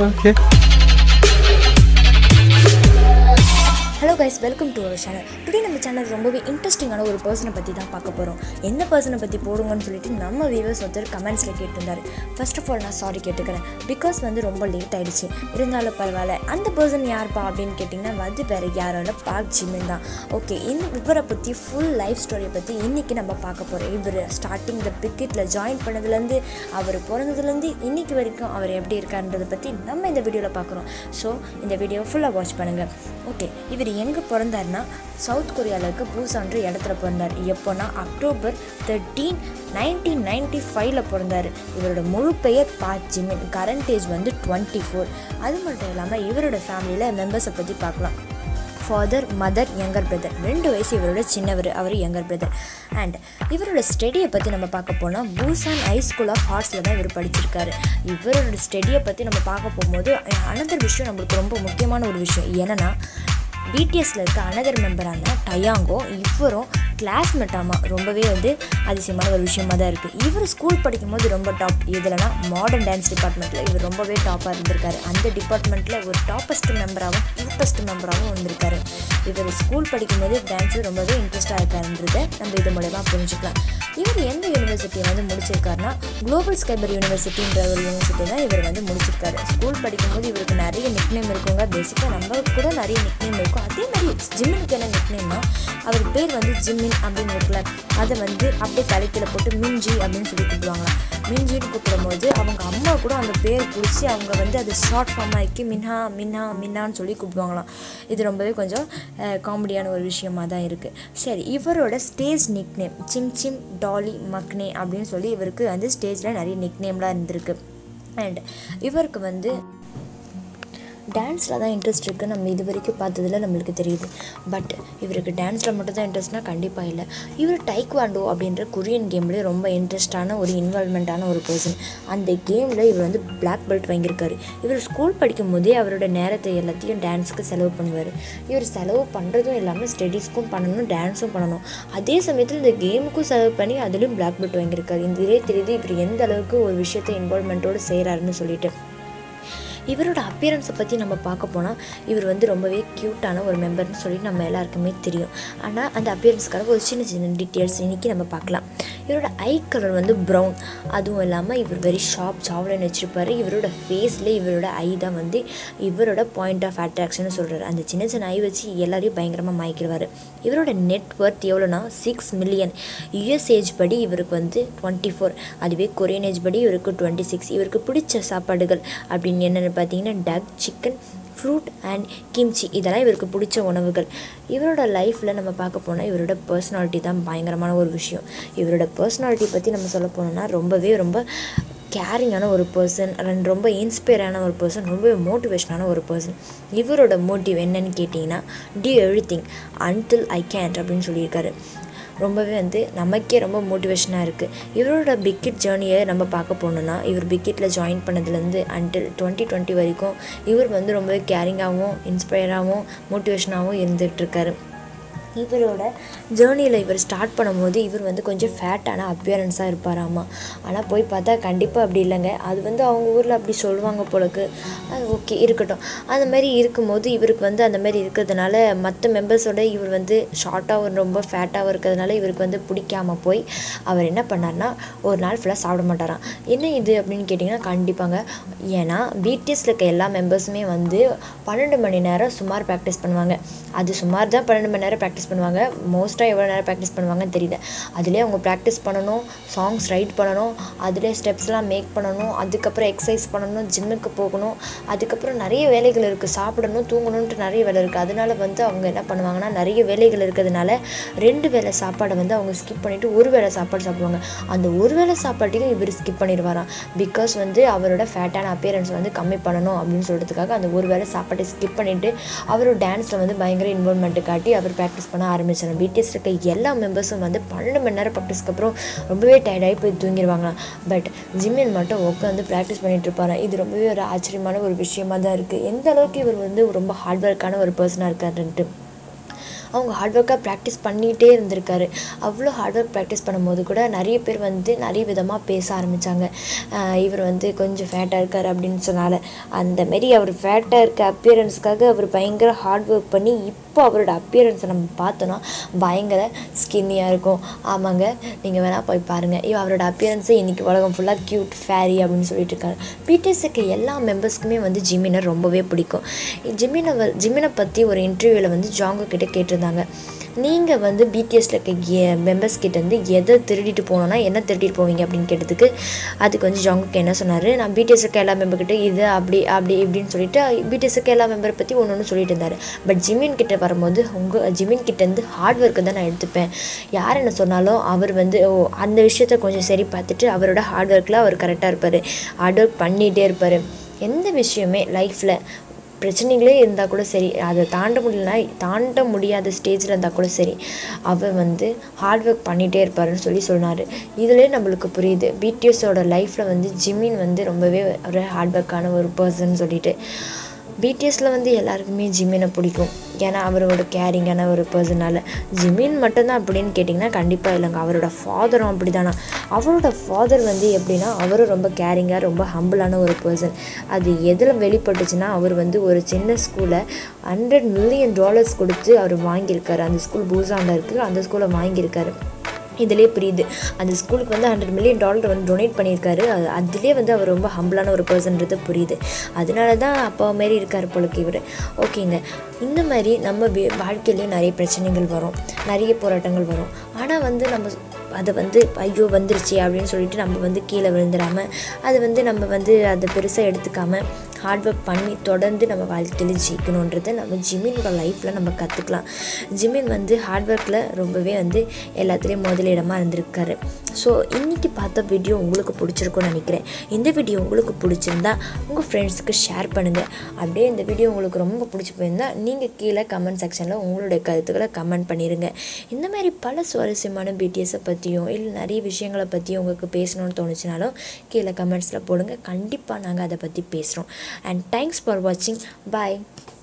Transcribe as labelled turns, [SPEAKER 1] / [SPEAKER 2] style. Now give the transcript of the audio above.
[SPEAKER 1] Okay.
[SPEAKER 2] Hello guys welcome to our channel today நம்ம channel ரொம்பவே இன்ட்ரெஸ்டிங்கான ஒரு பர்சனை பற்றி தான் பார்க்க போகிறோம் என்ன பர்சனை பற்றி போடுங்கன்னு சொல்லிட்டு நம்ம வியூவர்ஸ் ஒருத்தர் கமெண்ட்ஸில் கேட்டிருந்தாரு ஃபர்ஸ்ட் ஆஃப் ஆல் நான் சாரி கேட்டுக்கிறேன் பிகாஸ் வந்து ரொம்ப லேட் ஆயிடுச்சு இருந்தாலும் பரவாயில்ல அந்த பர்சன் யார்ப்பா அப்படின்னு கேட்டிங்கன்னா அது வேறு யாரும் இல்லை பார்க் ஜிமின் தான் ஓகே இந்த இவரை பற்றி ஃபுல் லைஃப் ஸ்டோரியை பற்றி இன்றைக்கி நம்ம பார்க்க போகிறோம் இவர் ஸ்டார்டிங் இந்த பிக்கெட்டில் ஜாயின் பண்ணதுலேருந்து அவர் பிறந்ததுலேருந்து இன்னைக்கு வரைக்கும் அவர் எப்படி இருக்காருன்றதை பற்றி நம்ம இந்த வீடியோவில் பார்க்குறோம் ஸோ இந்த வீடியோ ஃபுல்லாக வாட்ச் பண்ணுங்கள் ஓகே இவர் எங்கே பிறந்தாருன்னா சவுத் கொரியாவில் இருக்க பூசான்ற இடத்துல பிறந்தார் எப்போனா அக்டோபர் தேர்ட்டீன் நைன்டீன் நைன்டி ஃபைவ்ல பிறந்தார் இவரோட முழு பெயர் பா ஜிமின் கரண்ட் ஏஜ் வந்து டுவெண்ட்டி ஃபோர் அது மட்டும் இல்லாமல் இவரோட ஃபேமிலியில் மெம்பர்ஸை பற்றி பார்க்கலாம் ஃபாதர் மதர் யங்கர் பிரதர் ரெண்டு வயசு இவரோட சின்னவர் அவர் யங்கர் பிரதர் அண்ட் இவரோட ஸ்டடியை பற்றி நம்ம பார்க்க போனால் பூசான் ஹை ஸ்கூல் ஆஃப் ஆர்ட்ஸில் தான் இவர் படிச்சிருக்காரு இவரோட ஸ்டடியை பற்றி நம்ம பார்க்க போகும்போது அனதர் விஷயம் நம்மளுக்கு ரொம்ப முக்கியமான ஒரு விஷயம் என்னென்னா பிடிஎஸ்ல இருக்க அனதர் மெம்பரான டயாங்கோ இவரும் கிளாஸ்மேட்டாமா ரொம்பவே வந்து அதிசயமான ஒரு விஷயமா தான் இருக்குது இவர் ஸ்கூல் படிக்கும்போது ரொம்ப டாப் எதுலனா மாடர்ன் டான்ஸ் டிபார்ட்மெண்ட்டில் இவர் ரொம்பவே டாப்பாக இருந்திருக்காரு அந்த டிபார்ட்மெண்ட்டில் ஒரு டாப்பஸ்ட் மெம்பராகவும் கியூட்டஸ்ட் மெம்பராகவும் வந்திருக்காரு இவர் ஸ்கூல் படிக்கும்போது டான்ஸில் ரொம்பவே இன்ட்ரெஸ்டாக இருக்காருன்றதை நம்ம இது மூலயமா புரிஞ்சுக்கலாம் இவர் எந்த யூனிவர்சிட்டியை வந்து முடிச்சிருக்காருன்னா குளோபல் ஸ்கைபர் யூனிவர்சிட்டின்ற ஒரு யூனிவர்சிட்டி தான் இவர் வந்து முடிச்சிருக்காரு ஸ்கூல் படிக்கும்போது இவருக்கு நிறைய நிக்னேம் இருக்குங்க பேசிக்காக நம்மளுக்கு கூட நிறைய நிக்னேம் இருக்கும் அதே மாதிரி ஜிம்மினுக்கு என்ன நிக்னேம்னா அவர் பேர் வந்து ஜிம்மின் அப்படின்னு இருக்குல்ல அதை வந்து அப்படியே தலைக்கில போட்டு மிஞ்சி அப்படின்னு சொல்லி கூப்பிடுவாங்களாம் மிஞ்சின்னு கூப்பிடும்போது அவங்க அம்மா கூட அந்த பேர் பிடிச்சி அவங்க வந்து அது ஷார்ட் ஃபார்ம் ஆக்கி மின்ஹா மின்ஹா மின்னான்னு சொல்லி கூப்பிடுவாங்களாம் இது ரொம்பவே கொஞ்சம் காமெடியான ஒரு விஷயமா தான் இருக்குது சரி இவரோட ஸ்டேஜ் நிக்னேம் சிம் சிம் டாலி மக்னே அப்படின்னு சொல்லி இவருக்கு வந்து ஸ்டேஜில் நிறைய நிக்னேம்லாம் இருந்திருக்கு அண்ட் இவருக்கு வந்து டான்ஸில் தான் இன்ட்ரெஸ்ட் இருக்குது நம்ம இது வரைக்கும் பார்த்ததுல நம்மளுக்கு தெரியுது பட் இவருக்கு டான்ஸில் மட்டும் தான் இன்ட்ரெஸ்ட்னா கண்டிப்பாக இல்லை இவர் டைக்வாண்டோ அப்படின்ற கொரியன் கேம்லேயே ரொம்ப இன்ட்ரெஸ்டான ஒரு இன்வால்மெண்ட்டான ஒரு பர்சன் அந்த கேமில் இவர் வந்து பிளாக் பெல்ட் வாங்கியிருக்காரு இவர் ஸ்கூல் படிக்கும் போதே அவரோட நேரத்தை எல்லாத்தையும் டான்ஸுக்கு செலவு பண்ணுவார் இவர் செலவு பண்ணுறதும் இல்லாமல் ஸ்டடீஸ்க்கும் பண்ணணும் டான்ஸும் பண்ணணும் அதே சமயத்தில் இந்த கேமுக்கும் செலவு பண்ணி அதுலேயும் பிளாக் பெல்ட் வாங்கியிருக்காரு இதுலேயே தெரியுது இவர் எந்த அளவுக்கு ஒரு விஷயத்தை இன்வால்மெண்ட்டோடு செய்கிறாருன்னு சொல்லிட்டு இவரோட அப்பியரன்ஸை பற்றி நம்ம பார்க்க போனால் இவர் வந்து ரொம்பவே க்யூட்டான ஒரு மெம்பர்னு சொல்லி நம்ம எல்லாருக்குமே தெரியும் ஆனால் அந்த அப்பியரன்ஸ்க்காக ஒரு சின்ன சின்ன டீட்டெயில்ஸ் இன்றைக்கி நம்ம பார்க்கலாம் இவரோட ஐ கலர் வந்து ப்ரௌன் அதுவும் இல்லாமல் இவர் வெரி ஷார்ப் சாவலன்னு வச்சுருப்பாரு இவரோட ஃபேஸில் இவரோட ஐ தான் வந்து இவரோட பாயிண்ட் ஆஃப் அட்ராக்ஷன் சொல்கிறாரு அந்த சின்ன சின்ன ஐ வச்சு எல்லாரையும் பயங்கரமாக மயக்கிடுவார் இவரோட நெட் ஒர்த் எவ்வளோனா சிக்ஸ் மில்லியன் யூஎஸ் ஏஜ் படி இவருக்கு வந்து டுவெண்ட்டி ஃபோர் அதுவே கொரியன் ஏஜ் படி இவருக்கு டுவெண்ட்டி சிக்ஸ் இவருக்கு பிடிச்ச சாப்பாடுகள் அப்படின்னு என்னென்னு பார்த்தீங்கன்னா duck chicken fruit and kimchi இதெல்லாம் இவருக்கு பிடிச்ச உணவுகள் இவரோட லைஃப்பில் நம்ம பார்க்க போனால் இவரோட பர்சனாலிட்டி தான் பயங்கரமான ஒரு விஷயம் இவரோட பர்சனாலிட்டி பற்றி நம்ம சொல்ல போனோம்னா ரொம்பவே ரொம்ப கேரிங்கான ஒரு பர்சன் அண்ட் ரொம்ப இன்ஸ்பயரான ஒரு பர்சன் ரொம்ப மோட்டிவேஷனான ஒரு பர்சன் இவரோட மோட்டிவ் என்னன்னு கேட்டிங்கன்னா the everything until I can't அப்படின்னு சொல்லியிருக்காரு ரொம்பவே வந்து நமக்கே ரொம்ப மோட்டிவேஷனாக இருக்குது இவரோட பிக்கெட் ஜேர்னியை நம்ம பார்க்க போனோம்னா இவர் பிக்கெட்டில் ஜாயின் பண்ணதுலேருந்து அன்டில் டுவெண்ட்டி டுவெண்ட்டி வரைக்கும் இவர் வந்து ரொம்பவே கேரிங்காகவும் இன்ஸ்பயராகவும் மோட்டிவேஷனாகவும் இருந்துகிட்ருக்காரு இவரோட ஜேர்னியில் இவர் ஸ்டார்ட் பண்ணும்போது இவர் வந்து கொஞ்சம் ஃபேட்டான அப்பியரன்ஸாக இருப்பாராமா ஆனால் போய் பார்த்தா கண்டிப்பாக அப்படி இல்லைங்க அது வந்து அவங்க ஊரில் அப்படி சொல்லுவாங்க போலக்கு அது ஓகே இருக்கட்டும் அந்த மாதிரி இருக்கும்போது இவருக்கு வந்து அந்த மாதிரி இருக்கிறதுனால மற்ற மெம்பர்ஸோட இவர் வந்து ஷார்ட்டாகவும் ரொம்ப ஃபேட்டாகவும் இருக்கிறதுனால இவருக்கு வந்து பிடிக்காம போய் அவர் என்ன பண்ணார்னா ஒரு நாள் ஃபுல்லாக சாப்பிட மாட்டாராம் என்ன இது அப்படின்னு கேட்டிங்கன்னா கண்டிப்பாங்க ஏன்னா பிடிஎஸ்ல இருக்க எல்லா மெம்பர்ஸுமே வந்து பன்னெண்டு மணி நேரம் சுமார் ப்ராக்டிஸ் பண்ணுவாங்க அது சுமார் தான் பன்னெண்டு மணி நேரம் ப்ராக்டிஸ் பண்ணுவாங்க மோஸ்ட்டாக எவ்வளோ நேரம் ப்ராக்டிஸ் பண்ணுவாங்கன்னு தெரியல அதுலேயே அவங்க ப்ராக்டிஸ் பண்ணணும் சாங்ஸ் ரைட் பண்ணணும் அதிலே ஸ்டெப்ஸ்லாம் மேக் பண்ணணும் அதுக்கப்புறம் எக்ஸசைஸ் பண்ணணும் ஜிம்முக்கு போகணும் அதுக்கப்புறம் நிறைய வேலைகள் இருக்குது சாப்பிடணும் தூங்கணுன்ட்டு நிறைய வேலை இருக்குது அதனால வந்து அவங்க என்ன பண்ணுவாங்கன்னா நிறைய வேலைகள் இருக்கிறதுனால ரெண்டு வேளை சாப்பாடை வந்து அவங்க ஸ்கிப் பண்ணிவிட்டு ஒரு வேளை சாப்பாடு சாப்பிடுவாங்க அந்த ஒரு வேளை சாப்பாட்டையும் இவர் ஸ்கிப் பண்ணிடுவாராம் பிகாஸ் வந்து அவரோட ஃபேட்டான அப்பியரன்ஸ் வந்து கம்மி பண்ணணும் அப்படின்னு சொல்கிறதுக்காக அந்த ஒரு வேளை சாப்பாட்டை ஸ்கிப் பண்ணிவிட்டு அவரோட டான்ஸில் வந்து பயங்கர இன்வால்மெண்ட்டு காட்டி அவர் ப்ராக்டிஸ் பண்ண ஆரம்பிச்சார் பிடிஎஸ் இருக்க எல்லா மெம்பர்ஸும் வந்து பன்னெண்டு மணி நேரம் ப்ராக்டிஸ்க்கு அப்புறம் ரொம்பவே டயர்டாகி போய் தூங்கிடுவாங்களாம் பட் ஜிம்மின் மட்டும் உட்காந்து ப்ராக்டிஸ் பண்ணிட்டு இருப்பாராம் இது ரொம்பவே ஒரு ஆச்சரியமான ஒரு விஷயமா தான் இருக்குது எந்த அளவுக்கு இவர் வந்து ரொம்ப ஹார்ட் ஒர்க்கான ஒரு பர்சனாக இருக்காருன்ட்டு அவங்க ஹார்ட் ஒர்க்காக ப்ராக்டிஸ் பண்ணிகிட்டே இருந்திருக்காரு அவ்வளோ ஹார்ட் ஒர்க் ப்ராக்டிஸ் பண்ணும்போது கூட நிறைய பேர் வந்து நிறைய விதமாக பேச ஆரம்பித்தாங்க இவர் வந்து கொஞ்சம் ஃபேட்டாக இருக்கார் அப்படின்னு சொன்னால அந்த மாரி அவர் ஃபேட்டாக இருக்க அப்பியரன்ஸ்க்காக அவர் பயங்கர ஹார்ட் ஒர்க் பண்ணி இப்போ அவரோட அப்பியரன்ஸை நம்ம பார்த்தோன்னா பயங்கர ஸ்கின்னியாக இருக்கும் ஆமாங்க நீங்கள் வேணால் போய் பாருங்கள் இவ அவரோட அப்பியரன்ஸை இன்றைக்கி உலகம் ஃபுல்லாக க்யூட் ஃபேரி அப்படின்னு சொல்லிட்டு இருக்காரு பிடிஎஸ்க்கு எல்லா மெம்பர்ஸ்க்குமே வந்து ஜிம்மினை ரொம்பவே பிடிக்கும் ஜிம்மினை வ ஜிம்மினை பற்றி ஒரு இன்டர்வியூவில் வந்து ஜாங்கோ கிட்ட கேட்டிருந்தாங்க நீங்கள் வந்து பிடிஎஸ்ல இருக்க மெம்பர்ஸ் கிட்டேருந்து எதை திருடிட்டு போனோன்னா என்ன திருடிட்டு போவீங்க அப்படின்னு கேட்டதுக்கு அதுக்கு வந்து ஜாங்குக்கு என்ன சொன்னார் நான் பிடிஎஸ் இருக்க எல்லா மெம்பர்கிட்ட இது அப்படி அப்படி இப்படின்னு சொல்லிட்டு பிடிஎஸ் இருக்க எல்லா மெம்பரை பற்றி ஒன்று ஒன்று சொல்லிட்டு இருந்தார் பட் ஜிமின் கிட்ட வரும்போது உங்கள் ஜிமின் கிட்டேருந்து ஹார்ட் ஒர்க்கை தான் நான் எடுத்துப்பேன் யார் என்ன சொன்னாலும் அவர் வந்து ஓ அந்த விஷயத்த கொஞ்சம் சரி பார்த்துட்டு அவரோட ஹார்ட் ஒர்க்கில் அவர் கரெக்டாக இருப்பார் ஹார்ட் ஒர்க் பண்ணிகிட்டே இருப்பார் எந்த விஷயமே லைஃப்பில் பிரச்சனைகளே இருந்தால் கூட சரி அதை தாண்ட முடியலனா தாண்ட முடியாத ஸ்டேஜில் இருந்தால் கூட சரி அவர் வந்து ஹார்ட் ஒர்க் பண்ணிகிட்டே இருப்பாருன்னு சொல்லி சொன்னார் இதுலேயே நம்மளுக்கு புரியுது பிடிஎஸோட லைஃப்பில் வந்து ஜிம்மின் வந்து ரொம்பவே ஒரு ஹார்ட் ஒர்க்கான ஒரு பர்சன் சொல்லிட்டு பிடிஎஸில் வந்து எல்லாருக்குமே ஜிம்மினை பிடிக்கும் ஏன்னா அவரோட கேரிங்கான ஒரு பர்சனால் ஜிமின் மட்டும்தான் அப்படின்னு கேட்டிங்கன்னா கண்டிப்பாக இல்லைங்க அவரோட ஃபாதரும் அப்படி தானா அவரோட ஃபாதர் வந்து எப்படின்னா அவரும் ரொம்ப கேரிங்காக ரொம்ப ஹம்பிளான ஒரு பர்சன் அது எதில் வெளிப்பட்டுச்சுன்னா அவர் வந்து ஒரு சின்ன ஸ்கூலை ஹண்ட்ரட் மில்லியன் டாலர்ஸ் கொடுத்து அவர் வாங்கியிருக்காரு அந்த ஸ்கூல் பூசாண்டில் இருக்குது அந்த ஸ்கூலை வாங்கியிருக்காரு இதிலே புரியுது அந்த ஸ்கூலுக்கு வந்து ஹண்ட்ரட் மில்லியன் டாலர் வந்து டொனேட் பண்ணியிருக்காரு அது அதிலே வந்து அவர் ரொம்ப ஹம்பிளான ஒரு பர்சன்றது புரியுது அதனால தான் அப்பா மாரி இருக்கார் போலுக்கு இவர் ஓகேங்க இந்த மாதிரி நம்ம வே- வாழ்க்கையிலேயே நிறைய பிரச்சனைகள் வரும் நிறைய போராட்டங்கள் வரும் ஆனால் வந்து நம்ம அதை வந்து ஐயோ வந்துருச்சு அப்படின்னு சொல்லிட்டு நம்ம வந்து கீழே விழுந்துடாம அது வந்து நம்ம வந்து அதை பெருசாக எடுத்துக்காம ஹார்ட் ஒர்க் பண்ணி தொடர்ந்து நம்ம வாழ்க்கையில் ஜெயிக்கணுன்றதை நம்ம ஜிம்மினோட லைஃப்பில் நம்ம கற்றுக்கலாம் ஜிம்மின் வந்து ஹார்ட் ஒர்க்கில் ரொம்பவே வந்து எல்லாத்துலேயும் முதலிடமாக இருந்திருக்காரு ஸோ இன்றைக்கி பார்த்த வீடியோ உங்களுக்கு பிடிச்சிருக்கும்னு நினைக்கிறேன் இந்த வீடியோ உங்களுக்கு பிடிச்சிருந்தா உங்கள் ஃப்ரெண்ட்ஸுக்கு ஷேர் பண்ணுங்கள் அப்படியே இந்த வீடியோ உங்களுக்கு ரொம்ப பிடிச்சி போயிருந்தா நீங்கள் கீழே கமெண்ட் செக்ஷனில் உங்களுடைய கருத்துக்களை கமெண்ட் பண்ணிடுங்க இந்த மாதிரி பல சுவாரஸ்யமான பிடிஎஸை பற்றியும் இல்லை நிறைய விஷயங்களை பற்றியும் உங்களுக்கு பேசணும்னு தோணுச்சுனாலும் கீழே கமெண்ட்ஸில் போடுங்க கண்டிப்பாக நாங்கள் அதை பற்றி பேசுகிறோம் அண்ட் தேங்க்ஸ் ஃபார் வாட்சிங் பாய்